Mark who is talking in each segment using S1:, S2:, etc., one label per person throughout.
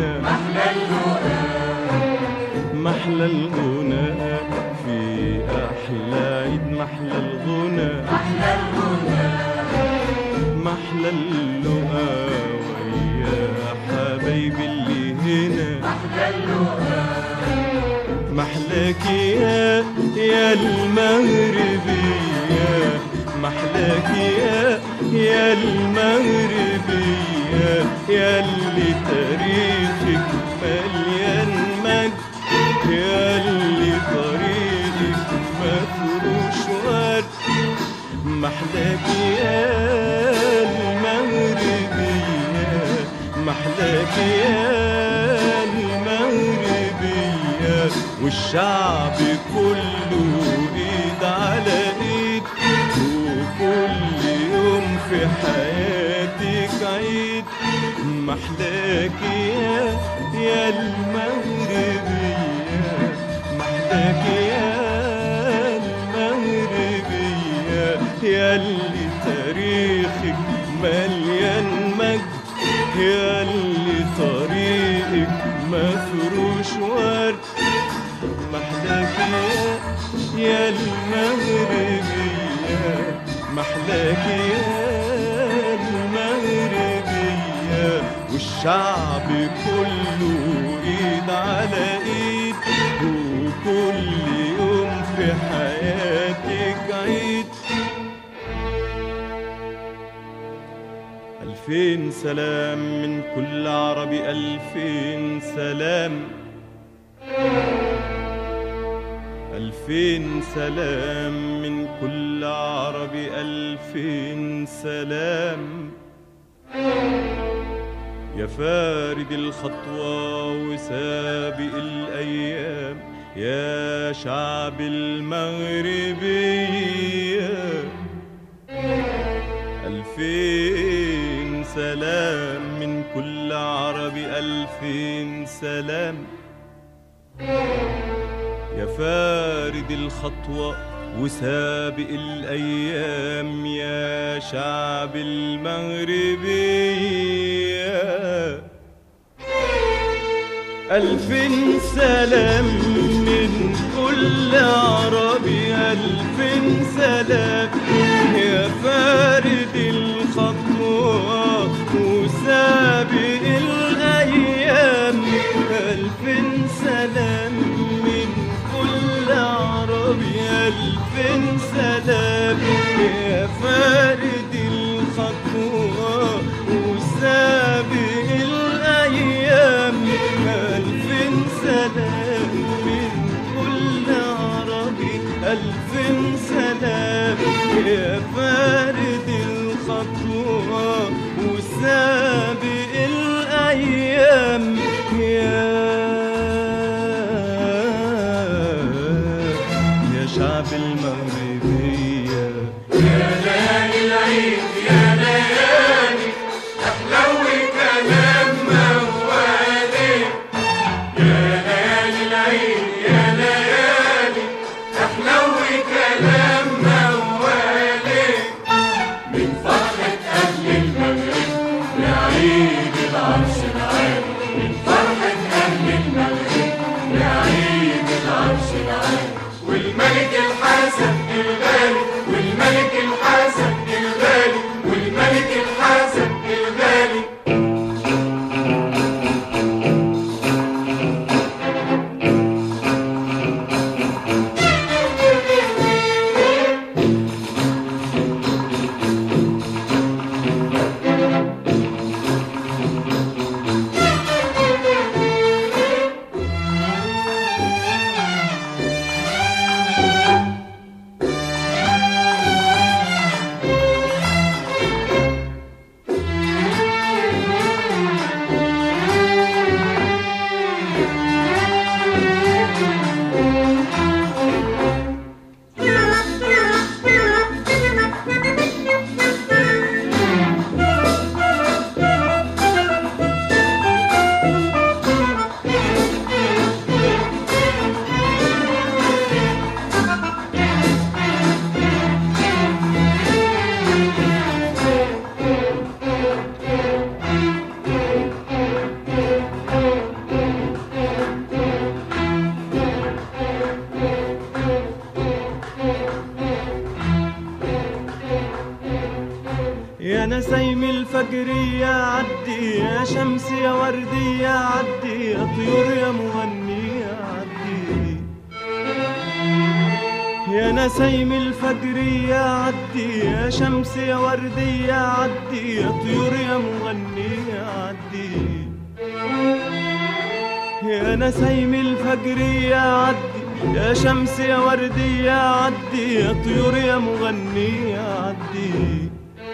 S1: محلى محلى الغنى في أحلى عيد محلى الغنى محلى اللقا ويا حبايبي اللي هنا محلاك يا يا المغربية محلاك يا يا المغربية يا اللي تاريخك مليان مجد يا اللي طريقك مفروش ورد محلاك يا المغربية محلاك يا المغربية والشعب كله ايد على ايد وكل يوم في حياتك عيد محلاك يا يا المغربية محلاك يا المغربية يا اللي تاريخك مليان مجد يا اللي طريقك مفروش ورد محلاك يا يا المغربية محلاك يا المغربية والشعب كله ايد على ايد وكل يوم في حياتك عيد ألفين سلام من كل عربي ألفين سلام ألفين سلام من كل عربي ألفين سلام يا فارد الخطوة وسابق الأيام يا شعب المغربية ألفين سلام من كل عربي ألفين سلام يا فارد الخطوة وسابق الأيام يا شعب المغربية ألفين سلام من كل عربي ألفين سلام يا فارد الخطوة وسابق الأيام ألفين سلام من كل عربي ألفين سلام يا فارد الخطوة وسابق الأيام ألفين سلام من كل عربي ألفين سلام يا فارد الخطوة وسابق الأيام يا يا شعب المغربية
S2: عيد العرش العالي من فرحة
S1: وردية عدي يا طيور يا مغنية عدي يا نسيم الفجرية عدي يا شمس يا وردية عدي يا طيور يا مغنية عدي يا نسيم الفجرية عدي يا شمس يا وردية عدي يا طيور يا مغنية عدي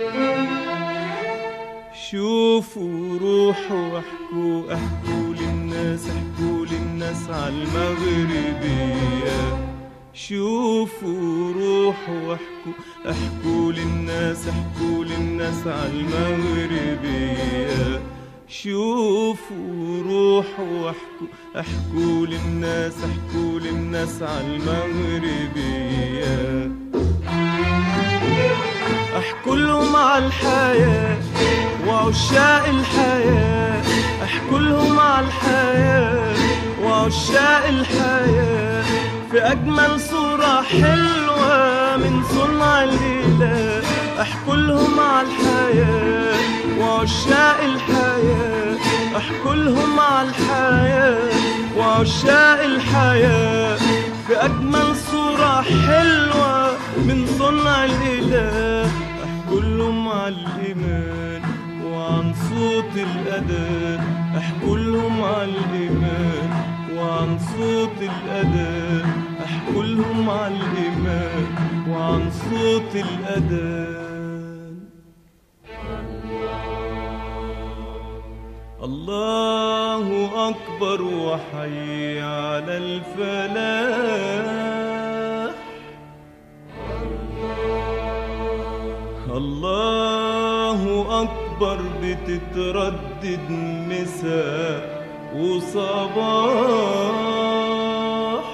S1: شوفوا روحوا واحكوا احكوا للناس احكوا للناس على المغربية شوفوا روحوا واحكوا احكوا للناس احكوا للناس على المغربية شوفوا روحوا واحكوا احكوا للناس احكوا للناس على المغربية احكوا لهم على الحياة وعشاق الحياة احكوا لهم على الحياة وعشاق الحياة في أجمل صورة حلوة من صنع الإله احكوا لهم على الحياة وعشاق الحياة احكوا لهم على الحياة وعشاق الحياة في أجمل صورة حلوة من صنع الإله احكوا لهم على الإيمان وعن صوت الأذان احكوا لهم على الإيمان وعن صوت الأذان احكوا لهم على الإيمان وعن صوت الأذان الله أكبر وحي على الفلاح الله أكبر بتتردد مساء وصباح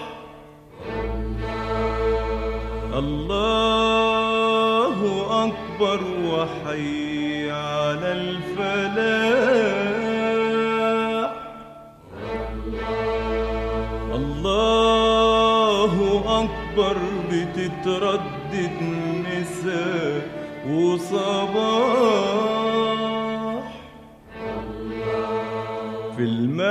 S1: الله أكبر وحي على الفلاح الله أكبر بتتردد مساء وصباح في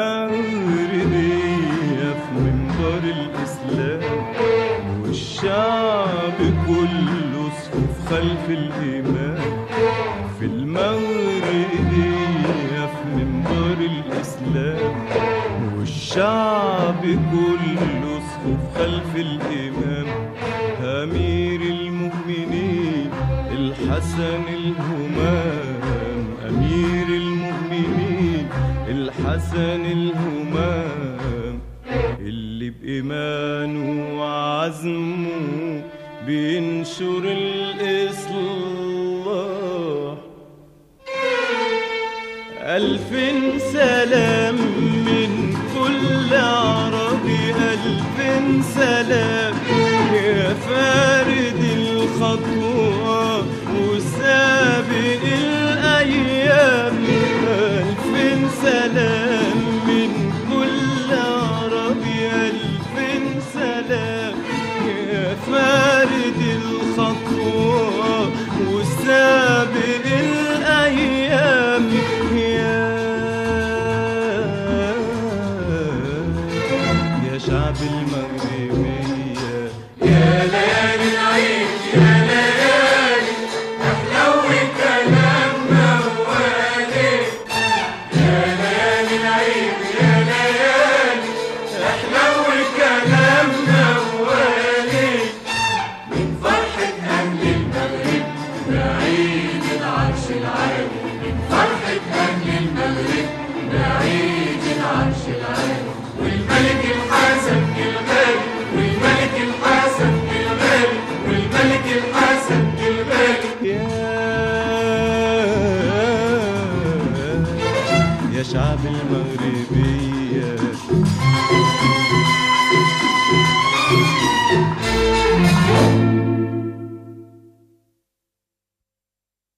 S1: المغربية في منبر الإسلام والشعب كله صفوف خلف الإمام في المغربية في منبر الإسلام والشعب كله صفوف خلف الإمام أمير المؤمنين الحسن الهمام أمير المؤمنين الحسن الهمام اللي بإيمانه وعزمه بينشر الإصلاح ألف سلام من كل عربي ألف سلام يا فارد الخطوة وسابق الأيام ألف سلام من كل عربي ألف سلام يا فارد الخطوة وسابق الأيام يا يا شعب المغربية
S2: يا ليالي العيد يا ليالي أحلو كلام موالي يا ليالي العيد يا ليالي أحلو كلام موالي من فرحة أهل المغرب بعيد العرش العالي من فرحة أهل المغرب بعيد العرش العالي والملك الحسن الغالي والملك الحسن الغالي والملك الحسن الغالي
S1: يا يا شعب المغربية